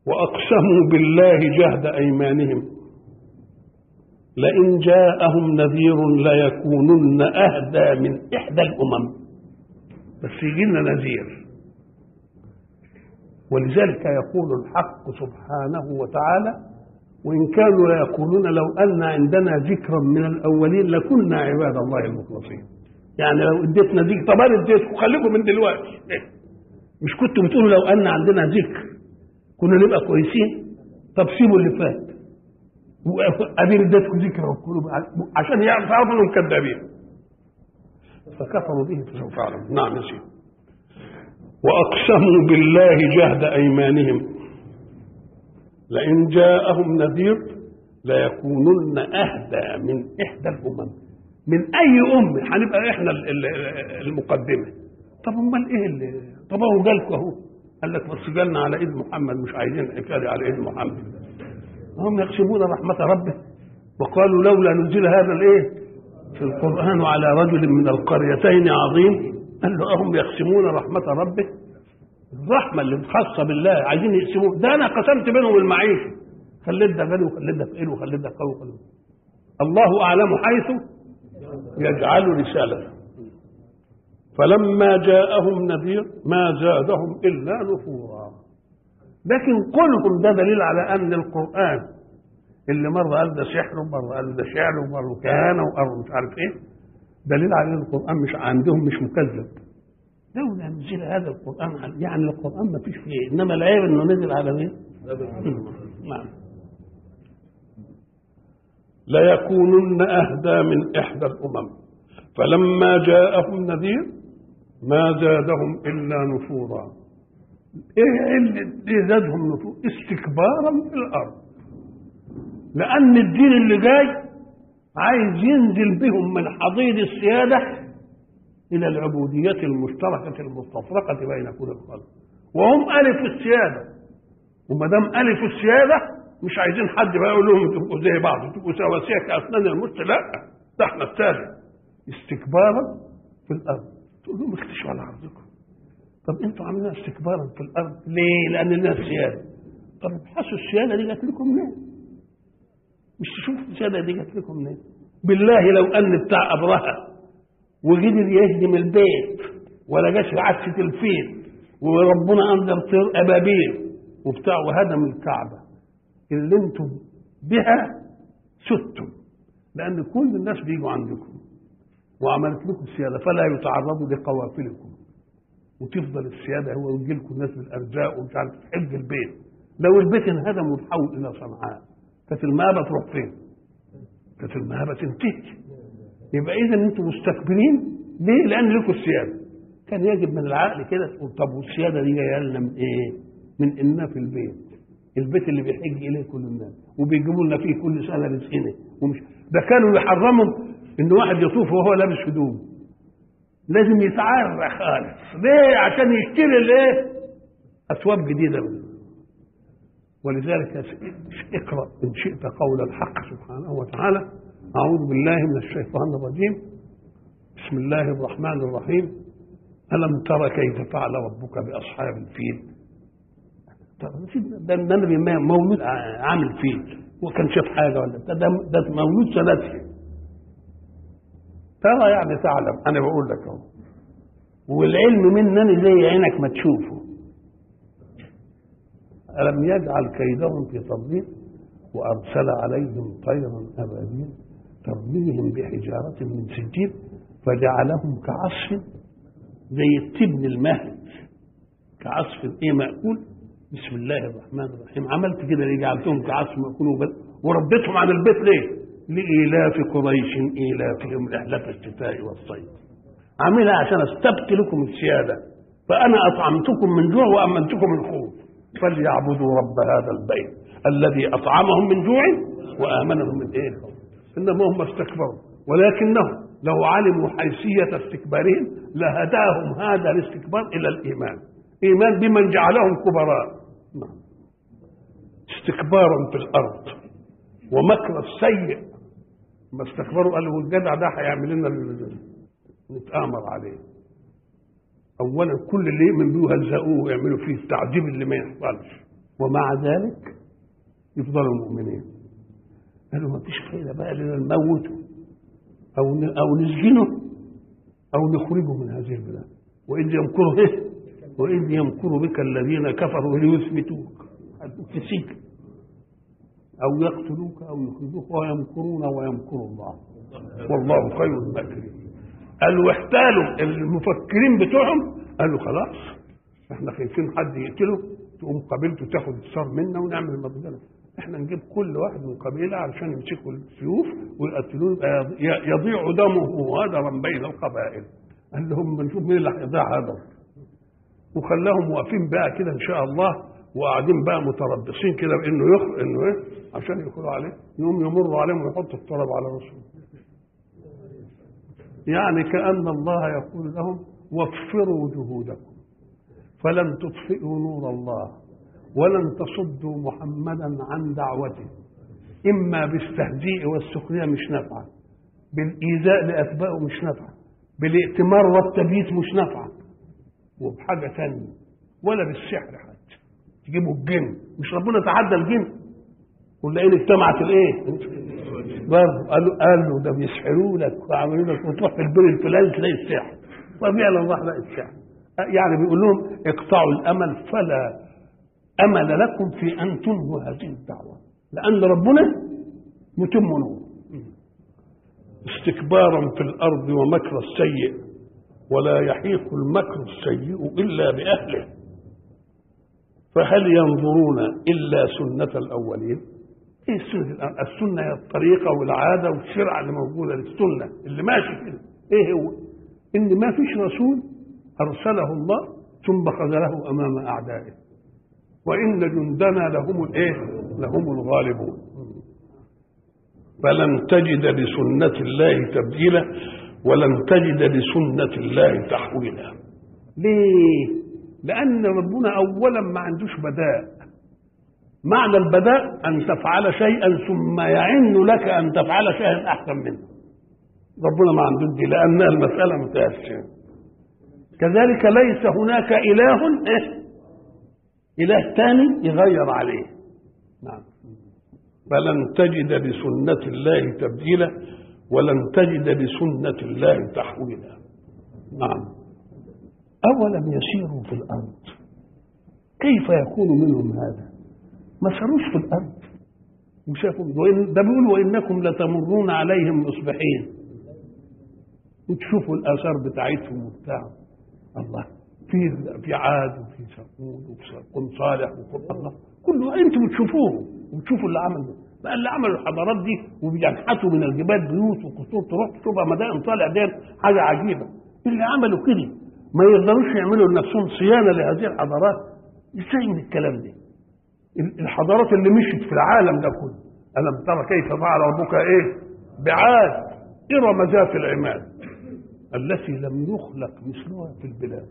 وأقسموا بالله جهد أيمانهم لئن جاءهم نذير ليكونن أهدى من إحدى الأمم بس يجي لنا نذير ولذلك يقول الحق سبحانه وتعالى وإن كانوا ليقولون لو أن عندنا ذكرا من الأولين لكنا عباد الله المخلصين يعني لو اديتنا ذكر طب انا اديتكم خليكم من دلوقتي مش كنتوا بتقولوا لو أن عندنا ذكر كنا نبقى كويسين طب سيبوا اللي فات ادي اديتكم ذكر عشان يعرف تعرفوا انهم كذابين فكفروا به فسوف يعلمون نعم يا سيدي واقسموا بالله جهد ايمانهم لئن جاءهم نذير ليكونن اهدى من احدى الامم من اي ام هنبقى احنا المقدمه طب امال ايه اللي طب هو جالكم اهو قال لك بس جالنا على ايد محمد مش عايزين حكايه على ايد محمد هم يقسمون رحمه ربه وقالوا لولا نزل هذا الايه في القران على رجل من القريتين عظيم قال له اهم يقسمون رحمه ربه الرحمه اللي خاصه بالله عايزين يقسموه ده انا قسمت بينهم المعيشه خليت ده غني وخليت ده فقير وخليت ده قوي وخليت الله اعلم حيث يجعل رسالته فلما جاءهم نذير ما زادهم الا نفورا لكن كلهم ده دليل على ان القران اللي مره قال ده سحر ومره قال ده شعر ومره كهانه ومره مش عارف ايه دليل على ان القران مش عندهم مش مكذب لولا نزل هذا القران على يعني القران ما فيش فيه انما العيب انه نزل على مين؟ نعم ليكونن اهدى من احدى الامم فلما جاءهم نذير ما زادهم الا نفورا ايه اللي زادهم نفور استكبارا في الارض لان الدين اللي جاي عايز ينزل بهم من حضيض السياده الى العبوديه المشتركه المستفرقه بين كل الخلق وهم الف السياده وما دام الف السياده مش عايزين حد بقى يقول لهم تبقوا زي بعض تبقوا سواسيه كاسنان المشط لا ده احنا الثالث استكبارا في الارض تقول لهم اختشوا على ارضكم طب انتوا عاملين استكبارا في الارض ليه؟ لان لنا سياده طب ابحثوا السياده دي جات لكم منين؟ مش تشوفوا السياده دي جات لكم منين؟ بالله لو ان بتاع ابرهه وقدر يهدم البيت ولا جاش عكسه الفيل وربنا انزل طير ابابيل وبتاع وهدم الكعبه اللي انتم بها ستم لان كل الناس بيجوا عندكم وعملت لكم السياده فلا يتعرضوا لقوافلكم وتفضل السياده هو ويجي لكم الناس بالارزاق ومش عارف تحج البيت لو البيت انهدم وتحول الى صنعاء كانت المهابه تروح فين؟ كانت المهابه تنتهي يبقى اذا انتم مستكبرين ليه؟ لان لكم السياده كان يجب من العقل كده تقول طب والسياده دي جايه لنا من ايه؟ من اننا في البيت البيت اللي بيحج اليه كل الناس وبيجيبوا لنا فيه كل سنه رزقنا ومش ده كانوا يحرموا ان واحد يطوف وهو لابس هدوم لازم يتعرى خالص ليه عشان يشتري الايه اثواب جديده منه ولذلك اقرا ان شئت قول الحق سبحانه وتعالى اعوذ بالله من الشيطان الرجيم بسم الله الرحمن الرحيم الم تر كيف فعل ربك باصحاب الفيل ده النبي مولود عامل فيل وكان شاف حاجه ولا ده, ده مولود سنتين ترى يعني تعلم انا بقول لك اهو والعلم منني زي عينك ما تشوفه ألم يجعل كيدهم في تضليل وأرسل عليهم طيرا أبابيل ترميهم بحجارة من سجيل فجعلهم كعصف زي التبن المهد كعصف ايه مأكول بسم الله الرحمن الرحيم عملت كده ليه جعلتهم كعصف مأكول وربيتهم عن البيت ليه؟ لإيلاف قريش إيلافهم رحلة الشتاء والصيف عاملها عشان استبقي لكم السيادة فأنا أطعمتكم من جوع وأمنتكم من خوف فليعبدوا رب هذا البيت الذي أطعمهم من جوع وآمنهم من إيه إنما هم استكبروا ولكنهم لو علموا حيثية استكبارهم لهداهم هذا الاستكبار إلى الإيمان إيمان بمن جعلهم كبراء نعم استكبارا في الأرض ومكر السيء ما استكبروا قالوا الجدع ده هيعمل لنا نتآمر عليه اولا كل اللي يؤمن بيه هلزقوه ويعملوا فيه التعذيب اللي ما يحصلش ومع ذلك يفضلوا مؤمنين قالوا ما فيش فايده بقى لنا نموته او او نسجنه او نخرجه من هذه البلاد واذ يمكر به واذ يمكر بك الذين كفروا ليثبتوك في سجن او يقتلوك او يخرجوك ويمكرون ويمكر الله والله خير الماكرين قالوا احتالوا المفكرين بتوعهم قالوا خلاص احنا خايفين حد يقتله تقوم قبيلته تاخد الثار منا ونعمل المبذله احنا نجيب كل واحد من قبيله علشان يمسكوا السيوف ويقتلوه يبقى يضيع دمه هدرا بين القبائل قال لهم نشوف مين اللي هيضيع هدر وخلاهم واقفين بقى كده ان شاء الله وقاعدين بقى متربصين كده بانه يخ انه ايه عشان يدخلوا عليه يقوم يمروا عليهم ويحطوا الطلب على راسهم يعني كأن الله يقول لهم وفروا جهودكم فلن تطفئوا نور الله ولن تصدوا محمدا عن دعوته إما بالتهزيء والسخرية مش نافعة بالإيذاء لأتباعه مش نافعة بالائتمار والتبييت مش نافعة وبحاجة ثانية ولا بالسحر حتى تجيبوا الجن مش ربنا تعدى الجن ولا ايه اجتمعت الايه برضه قالوا قالوا ده بيسحروا لك وعملوا لك وتروح في البر الفلاني تلاقي السحر ففعلا راح لقى السحر يعني بيقول لهم اقطعوا الامل فلا امل لكم في ان تنهوا هذه الدعوه لان ربنا متم نور استكبارا في الارض ومكر السيء ولا يحيق المكر السيء الا باهله فهل ينظرون الا سنه الاولين ايه السنه الأولين؟ السنه هي الطريقه والعاده والشرع اللي موجوده للسنه اللي ماشي كده ايه هو ان ما فيش رسول ارسله الله ثم خذله امام اعدائه وان جندنا لهم الايه لهم الغالبون فلن تجد لسنه الله تبديلا ولن تجد لسنه الله تحويلا ليه لان ربنا اولا ما عندوش بداء معنى البداء ان تفعل شيئا ثم يعن لك ان تفعل شيئا احسن منه ربنا ما عندوش دي لانها المساله متاسفه كذلك ليس هناك اله إيه؟ اله ثاني يغير عليه نعم فلن تجد لسنة الله تبديلا ولن تجد لسنة الله تحويلا نعم أولم يسيروا في الأرض كيف يكون منهم هذا ما ساروش في الأرض وشافوا وإن ده بيقول وإنكم لتمرون عليهم مصبحين وتشوفوا الآثار بتاعتهم وبتاع الله في في عاد وفي ثمود وفي قوم صالح وقوم الله كله انتم بتشوفوه وتشوفوا اللي عمل بقى اللي عملوا الحضارات دي وبينحتوا من الجبال بيوت وقصور تروح تشوفها مدائن طالع دي حاجه عجيبه اللي عملوا كده ما يقدروش يعملوا لنفسهم صيانه لهذه الحضارات ازاي من الكلام ده الحضارات اللي مشت في العالم ده كله الم ترى كيف فعل ربك ايه بعاد ارم ذات العماد التي لم يخلق مثلها في البلاد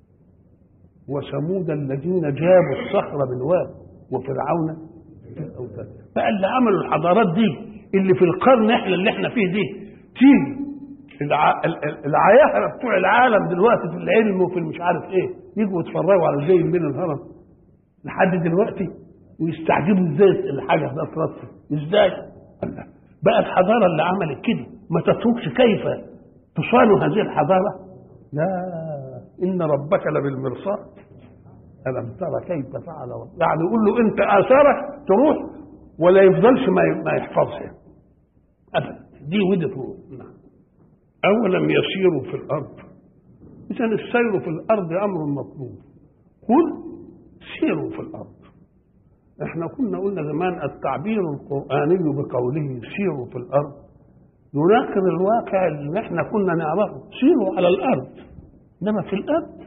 وثمود الذين جابوا الصخر بالواد وفرعون في الاوتاد بقى اللي عملوا الحضارات دي اللي في القرن احنا اللي احنا فيه دي تيجي الع... العياهره بتوع العالم دلوقتي في العلم وفي مش عارف ايه يجوا يتفرجوا على ازاي من الهرم لحد دلوقتي ويستعجبوا ازاي الحاجه ده ترصف ازاي الله بقى الحضاره اللي عملت كده ما تتركش كيف تصان هذه الحضاره لا ان ربك لبالمرصاد الم ترى كيف فعل ربك يعني يقول له انت اثارك تروح ولا يفضلش ما ما يحفظها ابدا دي ودته نعم اولم يسيروا في الارض اذا السير في الارض امر مطلوب قل سيروا في الارض احنا كنا قلنا زمان التعبير القراني بقوله سيروا في الارض يناقض الواقع اللي احنا كنا نعرفه سيروا على الارض انما في الارض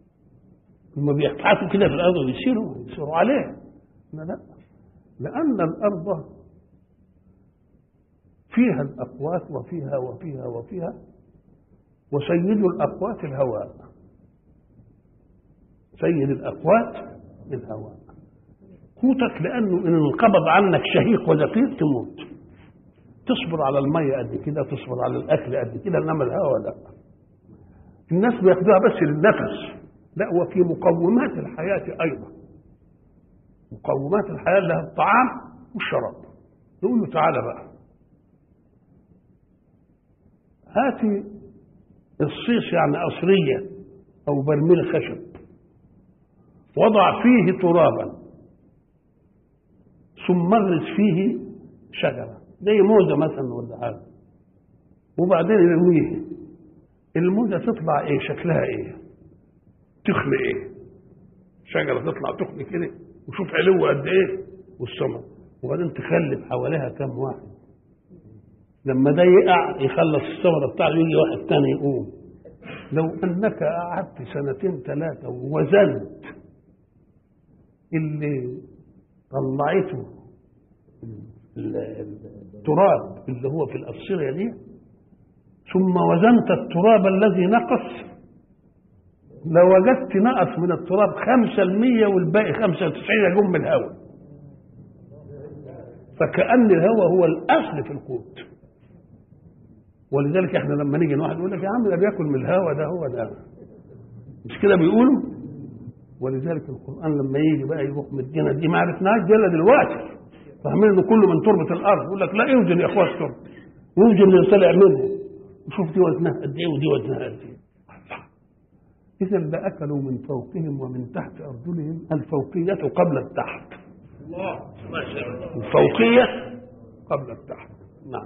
هم بيبحثوا كده في الارض ويسيروا يسيروا عليها لا لا لان الارض فيها الاقوات وفيها وفيها وفيها وسيد الاقوات الهواء سيد الاقوات الهواء قوتك لانه ان انقبض عنك شهيق وزفير تموت تصبر على الميه قد كده تصبر على الاكل قد كده انما الهواء لا الناس بياخدوها بس للنفس لا وفي مقومات الحياه ايضا مقومات الحياه اللي هي الطعام والشراب يقول له تعالى بقى هاتي الصيص يعني قصريه او برميل خشب وضع فيه ترابا ثم اغرس فيه شجره زي موزه مثلا ولا حاجه وبعدين يرميه الموزه تطلع ايه شكلها ايه تخلق ايه شجره تطلع تخلق كده وشوف علوه قد ايه والسماء وبعدين تخلف حواليها كم واحد لما ده يقع يخلص الثمره بتاعته يجي واحد تاني يقوم لو انك قعدت سنتين ثلاثه ووزنت اللي طلعته التراب اللي هو في الأبصرة دي ثم وزنت التراب الذي نقص لوجدت نقص من التراب خمسة المية والباقي خمسة وتسعين يجوم من الهواء فكأن الهواء هو الأصل في القوت ولذلك احنا لما نيجي واحد يقول لك يا عم ده بياكل من الهواء ده هو ده مش كده بيقولوا ولذلك القرآن لما يجي بقى يروح مدينا دي ما عرفناش دي الا دلوقتي فاهمين ان كله من تربة الأرض يقول لك لا اوزن يا اخوات تربة ويوزن اللي طلع منه وشوف دي وزنها قد ايه ودي وزنها قد ايه إذا لأكلوا من فوقهم ومن تحت أرجلهم الفوقية قبل التحت الله ما شاء الله الفوقية قبل التحت نعم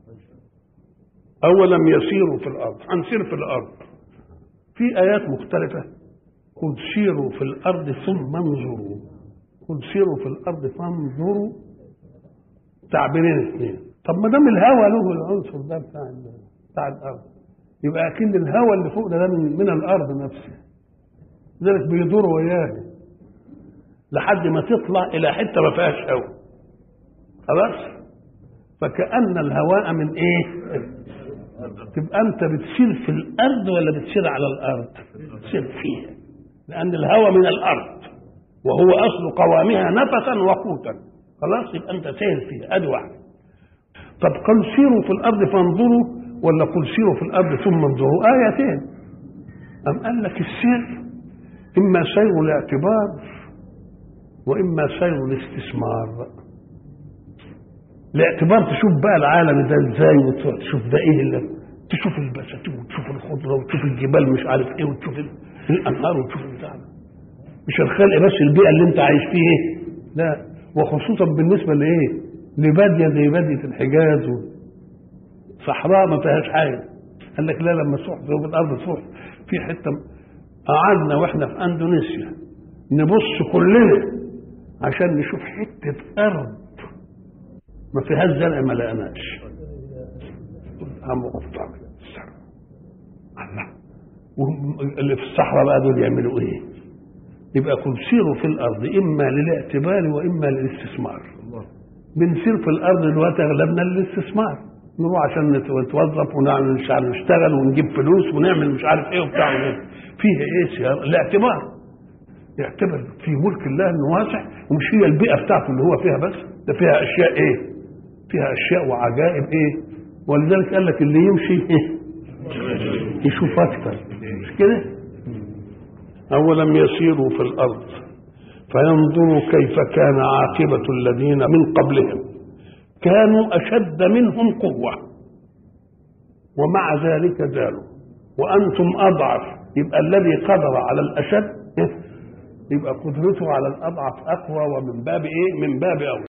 أولم يسيروا في الأرض هنسير في الأرض في آيات مختلفة قل سيروا في الأرض ثم انظروا قل سيروا في الأرض فانظروا تعبيرين اثنين طب ما دام الهوى له العنصر ده بتاع ال- بتاع الأرض يبقى أكيد الهوى اللي فوق ده, ده من, من الأرض نفسها لذلك بيدور وياه لحد ما تطلع إلى حتة ما فيهاش هوا خلاص فكأن الهواء من إيه؟ تبقى أنت بتسير في الأرض ولا بتسير على الأرض؟ بتسير فيها لأن الهواء من الأرض وهو أصل قوامها نفسا وقوتا خلاص يبقى أنت سير فيها أدي واحد طب قل سيروا في الأرض فانظروا ولا قل سيروا في الأرض ثم انظروا آيتين أم قال لك السير إما سير الاعتبار وإما سير الاستثمار الاعتبار تشوف بقى العالم ده ازاي وتروح تشوف ده ايه اللي تشوف البساتين وتشوف الخضره وتشوف الجبال مش عارف ايه وتشوف ال- الانهار وتشوف البتاع ده. مش الخلق بس البيئه اللي انت عايش فيه ايه لا وخصوصا بالنسبه لايه لباديه زي باديه الحجاز و- صحراء ما فيهاش حاجه قال لك لا لما تروح في الارض تروح في حته قعدنا واحنا في اندونيسيا نبص كلنا عشان نشوف حته ارض ما فيهاش زرع ما لقيناش عم قطع الله وهم اللي في الصحراء بقى دول يعملوا ايه؟ يبقى كل سيروا في الارض اما للاعتبار واما للاستثمار الله بنسير في الارض دلوقتي اغلبنا للاستثمار نروح عشان نت- نتوظف ونعمل مش عارف نشتغل ونجيب فلوس ونعمل مش عارف ايه وبتاع وإيه. فيها ايه سيارة الاعتبار يعتبر في ملك الله انه واسع ومش هي البيئه بتاعته اللي هو فيها بس ده فيها اشياء ايه؟ فيها اشياء وعجائب ايه؟ ولذلك قال لك اللي يمشي ايه؟ يشوف اكتر مش كده؟ اولم يسيروا في الارض فينظروا كيف كان عاقبه الذين من قبلهم كانوا اشد منهم قوه ومع ذلك زالوا وانتم اضعف يبقى الذي قدر على الاشد إيه؟ يبقى قدرته على الاضعف اقوى ومن باب ايه من باب اولى